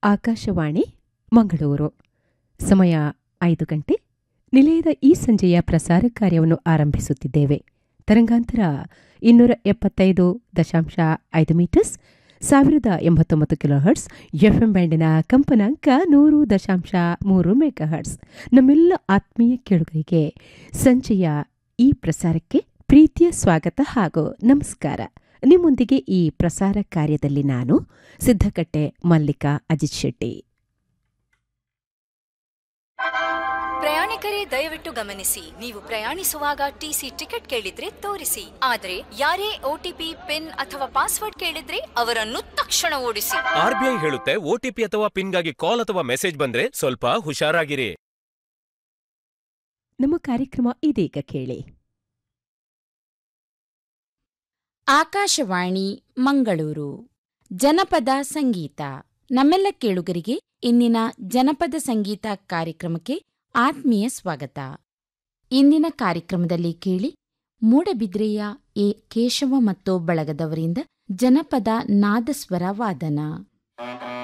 ಆಕಾಶವಾಣಿ ಮಂಗಳೂರು ಸಮಯ ಐದು ಗಂಟೆ ನಿಲಯದ ಈ ಸಂಜೆಯ ಪ್ರಸಾರ ಕಾರ್ಯವನ್ನು ಆರಂಭಿಸುತ್ತಿದ್ದೇವೆ ತರಂಗಾಂತರ ಇನ್ನೂರ ಎಪ್ಪತ್ತೈದು ದಶಾಂಶ ಐದು ಮೀಟರ್ಸ್ ಸಾವಿರದ ಎಂಬತ್ತೊಂಬತ್ತು ಕಿಲೋಹರ್ಟ್ಸ್ ಎಫ್ಎಂ ಬ್ಯಾಂಡಿನ ಕಂಪನಾಂಕ ನೂರು ದಶಾಂಶ ಮೂರು ಮೆಗಾಹರ್ಟ್ಸ್ ನಮ್ಮೆಲ್ಲ ಆತ್ಮೀಯ ಕೇಳುಗರಿಗೆ ಸಂಜೆಯ ಈ ಪ್ರಸಾರಕ್ಕೆ ಪ್ರೀತಿಯ ಸ್ವಾಗತ ಹಾಗೂ ನಮಸ್ಕಾರ ನಿಮ್ಮೊಂದಿಗೆ ಈ ಪ್ರಸಾರ ಕಾರ್ಯದಲ್ಲಿ ನಾನು ಸಿದ್ದಕಟ್ಟೆ ಮಲ್ಲಿಕಾ ಅಜಿತ್ ಶೆಟ್ಟಿ ಪ್ರಯಾಣಿಕರೇ ದಯವಿಟ್ಟು ಗಮನಿಸಿ ನೀವು ಪ್ರಯಾಣಿಸುವಾಗ ಟಿಸಿ ಟಿಕೆಟ್ ಕೇಳಿದ್ರೆ ತೋರಿಸಿ ಆದ್ರೆ ಯಾರೇ ಒಟಿಪಿ ಪಿನ್ ಅಥವಾ ಪಾಸ್ವರ್ಡ್ ಕೇಳಿದ್ರೆ ಅವರನ್ನು ತಕ್ಷಣ ಓಡಿಸಿ ಆರ್ಬಿಐ ಹೇಳುತ್ತೆ ಒಟಿಪಿ ಅಥವಾ ಪಿನ್ಗಾಗಿ ಕಾಲ್ ಅಥವಾ ಮೆಸೇಜ್ ಬಂದ್ರೆ ಸ್ವಲ್ಪ ಹುಷಾರಾಗಿರಿ ನಮ್ಮ ಕಾರ್ಯಕ್ರಮ ಇದೀಗ ಕೇಳಿ ಆಕಾಶವಾಣಿ ಮಂಗಳೂರು ಜನಪದ ಸಂಗೀತ ನಮ್ಮೆಲ್ಲ ಕೇಳುಗರಿಗೆ ಇಂದಿನ ಜನಪದ ಸಂಗೀತ ಕಾರ್ಯಕ್ರಮಕ್ಕೆ ಆತ್ಮೀಯ ಸ್ವಾಗತ ಇಂದಿನ ಕಾರ್ಯಕ್ರಮದಲ್ಲಿ ಕೇಳಿ ಮೂಡಬಿದ್ರೆಯ ಎ ಕೇಶವ ಮತ್ತು ಬಳಗದವರಿಂದ ಜನಪದ ನಾದಸ್ವರ ವಾದನ